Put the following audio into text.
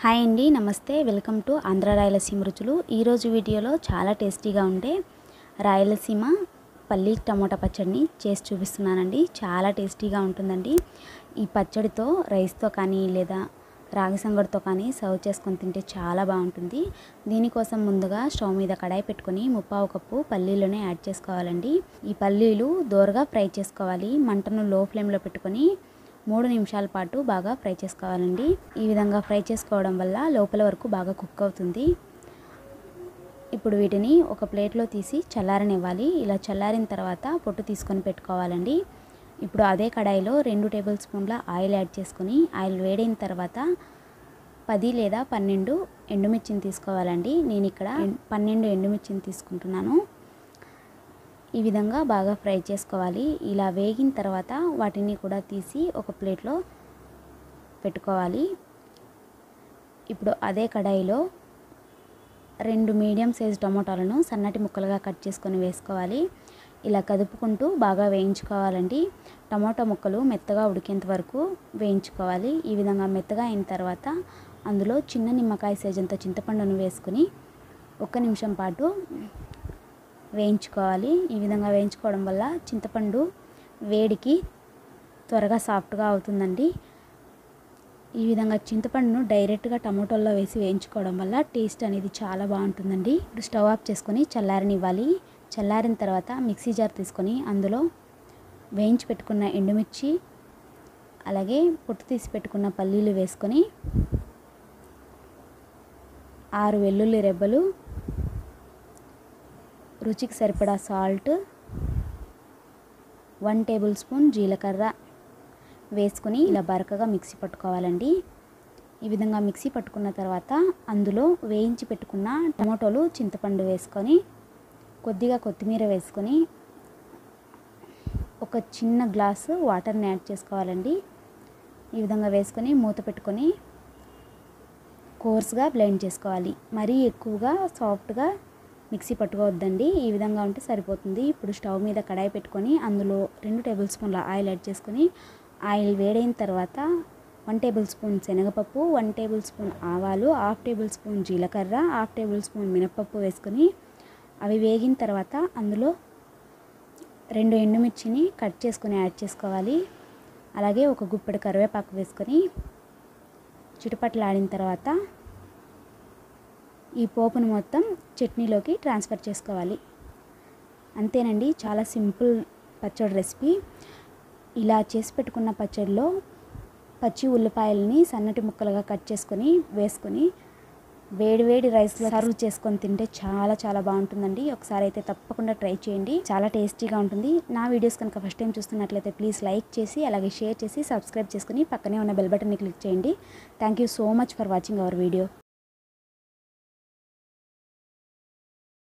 hi అండి నమస్తే welcome to Andhra Rayalaseema రుచులు ఈరోజు వీడియోలో చాలా టేస్టీగా ఉండే రాయలసీమ పల్లి టమోటా పచ్చడిని చేసి చూపిస్తున్నానండి చాలా టేస్టీగా ఉంటుందండి ఈ పచ్చడితో రైస్తో కానీ లేదా రాగి సంగటితో కానీ సర్వ్ చేసుకొని తింటే చాలా బాగుంటుంది దీనికోసం ముందుగా స్టవ్ మీద కడాయి పెట్టుకొని ముప్పావు కప్పు పల్లీలను యాడ్ చేసుకోవాలండి ఈ పల్లీలు దోరగా ఫ్రై చేసుకోవాలి మంటను లో ఫ్లేమ్లో పెట్టుకొని మూడు నిమిషాల పాటు బాగా ఫ్రై చేసుకోవాలండి ఈ విధంగా ఫ్రై చేసుకోవడం వల్ల లోపల వరకు బాగా కుక్ అవుతుంది ఇప్పుడు వీటిని ఒక ప్లేట్లో తీసి చల్లారనివ్వాలి ఇలా చల్లారిన తర్వాత పొట్టు తీసుకొని పెట్టుకోవాలండి ఇప్పుడు అదే కడాయిలో రెండు టేబుల్ స్పూన్ల ఆయిల్ యాడ్ చేసుకొని ఆయిల్ వేడైన తర్వాత పది లేదా పన్నెండు ఎండుమిర్చిని తీసుకోవాలండి నేను ఇక్కడ పన్నెండు ఎండుమిర్చిని తీసుకుంటున్నాను ఈ విధంగా బాగా ఫ్రై చేసుకోవాలి ఇలా వేగిన తర్వాత వాటిని కూడా తీసి ఒక ప్లేట్లో పెట్టుకోవాలి ఇప్పుడు అదే కడాయిలో రెండు మీడియం సైజ్ టమోటాలను సన్నటి ముక్కలుగా కట్ చేసుకొని వేసుకోవాలి ఇలా కదుపుకుంటూ బాగా వేయించుకోవాలండి టమాటో ముక్కలు మెత్తగా ఉడికేంత వరకు వేయించుకోవాలి ఈ విధంగా మెత్తగా అయిన తర్వాత అందులో చిన్న నిమ్మకాయ సైజంత చింతపండును వేసుకుని ఒక్క నిమిషం పాటు వేయించుకోవాలి ఈ విధంగా వేయించుకోవడం వల్ల చింతపండు వేడికి త్వరగా సాఫ్ట్గా అవుతుందండి ఈ విధంగా చింతపండును డైరెక్ట్గా టమాటోల్లో వేసి వేయించుకోవడం వల్ల టేస్ట్ అనేది చాలా బాగుంటుందండి ఇప్పుడు స్టవ్ ఆఫ్ చేసుకొని చల్లారనివ్వాలి చల్లారిన తర్వాత మిక్సీ జార్ తీసుకొని అందులో వేయించి పెట్టుకున్న ఎండుమిర్చి అలాగే పొట్టు తీసి పెట్టుకున్న పల్లీలు వేసుకొని ఆరు వెల్లుల్లి రెబ్బలు రుచికి సరిపడా సాల్ట్ వన్ టేబుల్ స్పూన్ జీలకర్ర వేసుకొని ఇలా బరకగా మిక్సీ పట్టుకోవాలండి ఈ విధంగా మిక్సీ పట్టుకున్న తర్వాత అందులో వేయించి పెట్టుకున్న టమాటోలు చింతపండు వేసుకొని కొద్దిగా కొత్తిమీర వేసుకొని ఒక చిన్న గ్లాసు వాటర్ని యాడ్ చేసుకోవాలండి ఈ విధంగా వేసుకొని మూత పెట్టుకొని కోర్స్గా బ్లెండ్ చేసుకోవాలి మరీ ఎక్కువగా సాఫ్ట్గా మిక్సీ పట్టుకోవద్దండి ఈ విధంగా ఉంటే సరిపోతుంది ఇప్పుడు స్టవ్ మీద కడాయి పెట్టుకొని అందులో రెండు టేబుల్ స్పూన్ల ఆయిల్ యాడ్ చేసుకొని ఆయిల్ వేడైన తర్వాత వన్ టేబుల్ స్పూన్ శనగపప్పు వన్ టేబుల్ స్పూన్ ఆవాలు హాఫ్ టేబుల్ స్పూన్ జీలకర్ర హాఫ్ టేబుల్ స్పూన్ మినపప్పు వేసుకొని అవి వేగిన తర్వాత అందులో రెండు ఎండుమిర్చిని కట్ చేసుకొని యాడ్ చేసుకోవాలి అలాగే ఒక గుప్పెడు కరివేపాకు వేసుకొని చిటపట్లాడిన తర్వాత ఈ పోపును మొత్తం చట్నీలోకి ట్రాన్స్ఫర్ చేసుకోవాలి అంతేనండి చాలా సింపుల్ పచ్చడి రెసిపీ ఇలా చేసి పెట్టుకున్న పచ్చడిలో పచ్చి ఉల్లిపాయలని సన్నటి ముక్కలుగా కట్ చేసుకొని వేసుకొని వేడి వేడి రైస్లో సర్వ్ చేసుకొని తింటే చాలా చాలా బాగుంటుందండి ఒకసారి అయితే తప్పకుండా ట్రై చేయండి చాలా టేస్టీగా ఉంటుంది నా వీడియోస్ కనుక ఫస్ట్ టైం చూస్తున్నట్లయితే ప్లీజ్ లైక్ చేసి అలాగే షేర్ చేసి సబ్స్క్రైబ్ చేసుకుని పక్కనే ఉన్న బెల్ బటన్ని క్లిక్ చేయండి thank you so much for watching our video